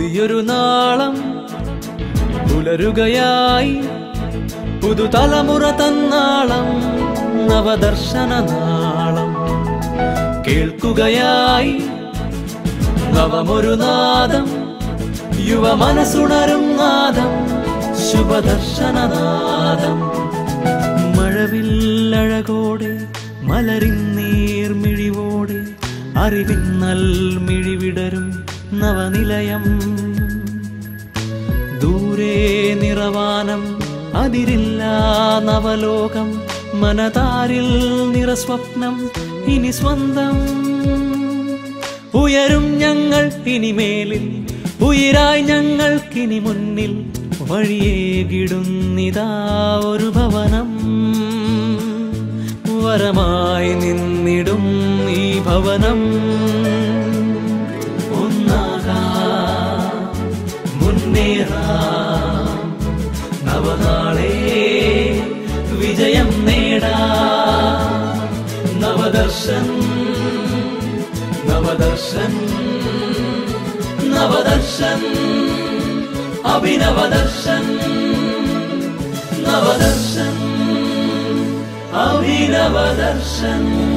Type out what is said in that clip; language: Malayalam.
പുതിയൊരു നാളം പുലരുകയായി പുതുതലമുറ തന്നാളം നവദർശന നാളം കേൾക്കുകയായി നവമൊരു നാദം യുവ മനസ്സുണരും നാദം ശുഭദർശനനാദം മഴവില്ലഴകോടെ മലരിൻ നീർമിഴിവോടെ അറിവിൻ നൽമിഴിവിടരും നവനിലയം ദൂരെ നിറവാനം അതിരില്ല നവലോകം മനതാരിൽ നിറസ്വപ്നം ഇനി സ്വന്തം ഉയരും ഞങ്ങൾ ഇനിമേലിൽ ഉയരായി ഞങ്ങൾക്കിനി മുന്നിൽ വഴിയേകിടുന്നിതാ ഒരു ഭവനം വരമായി നിന്നിടും ഈ ഭവനം ഒന്നാകാം മുന്നേറാം നവനാളെ വിജയം നേടാ നവദർശൻ നവദർശൻ നവദർശൻ അഭിനവദർശൻ നവദർശൻ അഭിനവദർശൻ